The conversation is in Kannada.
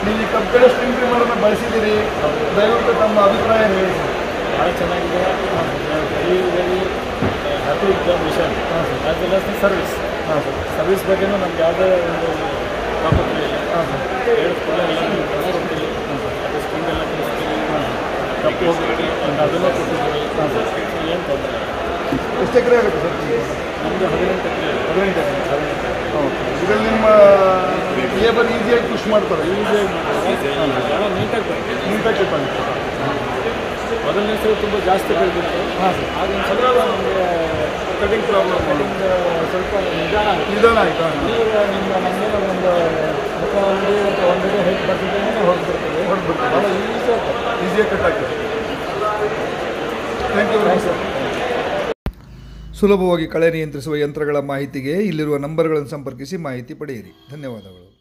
ನೀವು ಈ ಕಬ್ಬಿಣ ಸ್ಟಿಂಗ್ ಟ್ರಿಮ್ಮರನ್ನು ಬಳಸಿದ್ದೀರಿ ದಯವಿಟ್ಟು ತಮ್ಮ ಅಭಿಪ್ರಾಯ ಹೇಳಿ ಸರ್ ಭಾಳ ಚೆನ್ನಾಗಿದೆ very very happy with the mission as well as the service ಹಾಂ ಸರ್ ಸರ್ವಿಸ್ ಬಗ್ಗೆನೂ ನಮ್ಗೆ ಯಾವುದೇ ಒಂದು ಪ್ರಾಬ್ಲಮ್ ಇಲ್ಲ ಹಾಂ ಸರ್ ಹೇಳಿದ ಕೂಡಲೇ ಎಲ್ಲ ಕಳಿಸ್ಕೊಡ್ತೀವಿ ಅದು ಸ್ಕೂಲ್ ಎಲ್ಲ ಕಳಿಸ್ತೀವಿ ಕಪ್ಪು ಹೋಗ್ಬಿಟ್ಟು ಅದನ್ನು ಕೊಟ್ಟಿದ್ದೀವಿ ಏನು ತೊಂದರೆ ಇಲ್ಲ. ಎಷ್ಟು ಎಕರೆ ಆಗುತ್ತೆ ಸರ್ ನಿಮ್ಗೆ? ನಮ್ಮದು ಹದಿನೆಂಟು ಎಕರೆ ಹದಿನೆಂಟು ಎಕರೆ ಓಕೆ ಇದರಲ್ಲಿ ನಿಮ್ಮ ಲೇಬರ್ ಈಸಿಯಾಗಿ ಪುಷ್ ಮಾಡ್ತಾರೆ ಈಸಿಯಾಗಿ ಭಾಳ ನೀಟಾಗಿ ಬರುತ್ತೆ ನೀಟಾಗಿ ಬಂದು ಮೊದಲನೇ ಸಲ ತುಂಬ ಜಾಸ್ತಿ ಬೆಳೆದಿತ್ತು ಹಾಂ ಸರ್ ಆಗ ಒಂದು ಸ್ವಲ್ಪ ನಮಗೆ ಕಟಿಂಗ್ ಪ್ರಾಬ್ಲಮ್ ಕಟಿಂಗ್ ಸ್ವಲ್ಪ ನಿಧಾನ ಆಗುತ್ತೆ ನಿಧಾನ ಆಯಿತಾ ಈಗ ನಿಮ್ಮ ನಮಗೆ ಒಂದು ಮುಖ ಒಂದು ಅಥವಾ ಒಂದಿಗೆ ಹೇಗೆ ಬರ್ತಿದೆ ಹೊರಡ್ಬಿಡ್ತೀವಿ ಹೊರಡ್ಬಿಡ್ತೀವಿ. ಭಾಳ ಈಸಿ ಆಗ್ತದೆ ಈಸಿಯಾಗಿ ಕಟ್ ಆಗ್ತದೆ ಥ್ಯಾಂಕ್ ಯು ವೆರಿ ಮಚ್ ಸುಲಭವಾಗಿ ಕಳೆ ನಿಯಂತ್ರಿಸುವ ಯಂತ್ರಗಳ ಮಾಹಿತಿಗೆ ಇಲ್ಲಿರುವ ನಂಬರ್ಗಳನ್ನು ಸಂಪರ್ಕಿಸಿ ಮಾಹಿತಿ ಪಡೆಯಿರಿ ಧನ್ಯವಾದಗಳು